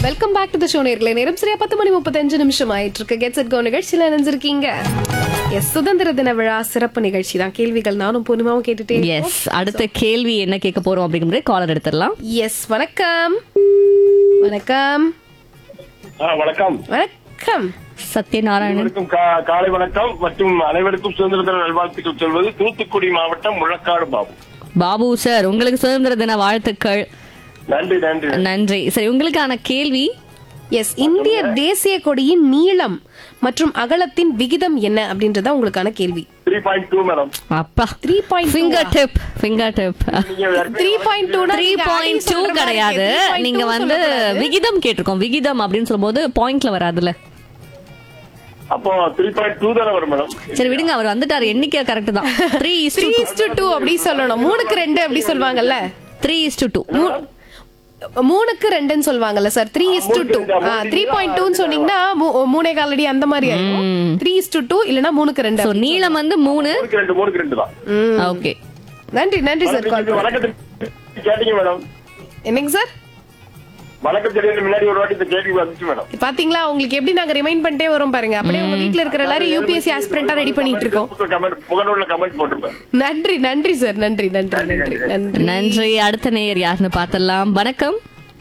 Welcome back to the show நேர்களை நேரம் சரியா பத்து மணி முப்பத்தஞ்சு நிமிஷம் ஆயிட்டு இருக்கு கெட்ஸ் இட் கோ நிகழ்ச்சியில நினைஞ்சிருக்கீங்க எஸ் சுதந்திர தின விழா சிறப்பு நிகழ்ச்சி தான் கேள்விகள் நானும் பூர்ணிமாவும் கேட்டுட்டே எஸ் அடுத்த கேள்வி என்ன கேட்க போறோம் அப்படிங்கிற காலர் எடுத்துடலாம் எஸ் வணக்கம் வணக்கம் ஆ, வணக்கம் வணக்கம் சத்யநாராயணன் அனைவருக்கும் கா- காலை வணக்கம் மற்றும் அனைவருக்கும் சுதந்திர தின நல்வாழ்த்துக்கள் சொல்வது தூத்துக்குடி மாவட்டம் முழக்காடு பாபு பாபு சார் உங்களுக்கு சுதந்திர தின வாழ்த்துக்கள் நன்றி நன்றி நன்றி சரி உங்களுக்கான கேள்வி எஸ் இந்திய தேசிய கொடியின் நீளம் மற்றும் அகலத்தின் விகிதம் என்ன அப்படின்றதா உங்களுக்கான கேள்வி த்ரீ பாயிண்ட் டூ மேடம் அப்பா three point finger tip finger tip நீங்க three point two three point two கிடையாது நீங்க வந்து விகிதம் கேட்டிருக்கோம் விகிதம் அப்படின்னு சொல்லும்போது பாயிண்ட்ல வராதுல்ல அப்போ த்ரீ பாயிண்ட் டூ தானே வரும் மேடம் சரி விடுங்க அவர் வந்துட்டாரு எண்ணிக்கை கரெக்ட் தான் three is three is two அப்படி சொல்லணும் மூணுக்கு ரெண்டு அப்படி சொல்லுவாங்கல்ல த்ரீ இஸ் டூ மூணுக்கு ரெண்டுன்னு சொல்லுவாங்கல்ல sir three is to two three point டூன்னு சொன்னீங்கன்னா மூ- மூணே காலடி அந்த மாதிரி ஆயிடும் த்ரீ இஸ் டு டூ இல்லனா மூணுக்கு ரெண்டு ஸோ நீளம் வந்து மூணு மூணுக்கு ரெண்டு மூணுக்கு ரெண்டு தான் ஓகே நன்றி நன்றி சார் கால் நீங்க வணக்கத்துக்கு கேட்டீங்க மேடம் என்னங்க சார் வணக்கம் தெரியுது முன்னாடி ஒரு வாட்டி இந்த கேள்வி வந்துச்சு மேடம் பாத்தீங்களா உங்களுக்கு எப்படி நாங்க ரிமைண்ட் பண்ணிட்டே வரோம் பாருங்க அப்படியே உங்க வீட்ல இருக்கிற எல்லாரும் யூபிஎஸ்சி ஆஸ்பிரண்டா ரெடி பண்ணிட்டு இருக்கோம் கமெண்ட் புகழோட கமெண்ட் போட்டிருப்பேன் நன்றி நன்றி சார் நன்றி நன்றி நன்றி நன்றி நன்றி அடுத்த நேயர் யாருன்னு பார்த்தலாம் வணக்கம்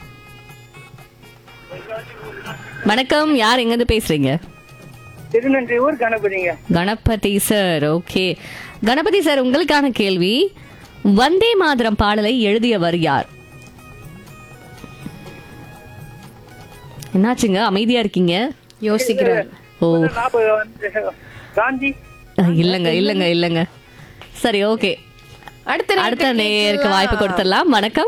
வணக்கம் யார் எங்க இருந்து பேசுறீங்க திருநன்றியூர் கணபதிங்க Ganapathi sir okay Ganapathi sir உங்களுக்கான கேள்வி வந்தே மாதரம் பாடலை எழுதியவர் யார் என்னாச்சுங்க அமைதியா இருக்கீங்க யோசிக்கிறார் ஓ நாற்பது வந்து காந்தி அஹ், இல்லங்க இல்லங்க இல்லங்க சரி ஓகே அடுத்த அடுத்த நேயருக்கு வாய்ப்பு கொடுத்துடலாம் வணக்கம்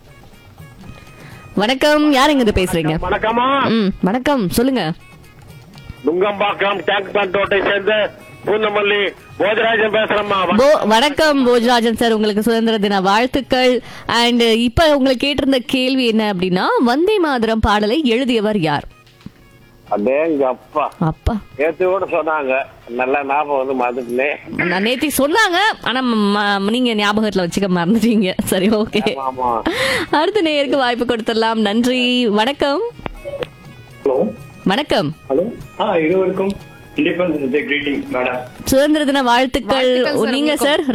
வணக்கம் யார் எங்க இருந்து பேசுறீங்க வணக்கமா ம் வணக்கம் சொல்லுங்க நுங்கம்பாக்கம் டேங்க் பண்டோட்டை சேர்ந்த பூந்தமல்லி போஜராஜன் பேசுறேம்மா போ வணக்கம் போஜராஜன் சார் உங்களுக்கு சுதந்திர தின வாழ்த்துக்கள் அண்ட் இப்ப உங்களுக்கு கேட்டிருந்த கேள்வி என்ன அப்படின்னா வந்தே மாதரம் பாடலை எழுதியவர் யார் அடேங்க அப்பா அப்பா நேத்து கூட சொன்னாங்க நல்லா ஞாபகம் வந்து மறந்துட்டேன் நான் நேத்தி சொன்னாங்க ஆனா ம- நீங்க ஞாபகத்துல வச்சுக்க மறந்துட்டீங்க சரி ஓகே ஆமா அடுத்த நேயருக்கு வாய்ப்பு கொடுத்துடலாம் நன்றி வணக்கம் ஹலோ வணக்கம் ஹலோ ஆ இருவருக்கும் இண்டிபெண்டன்ஸ் டே கிரீட்டிங் மேடம் சுதந்திர தின வாழ்த்துக்கள் வாழ்த்துக்கள் sir நீங்க உங்களுக்கும். சார்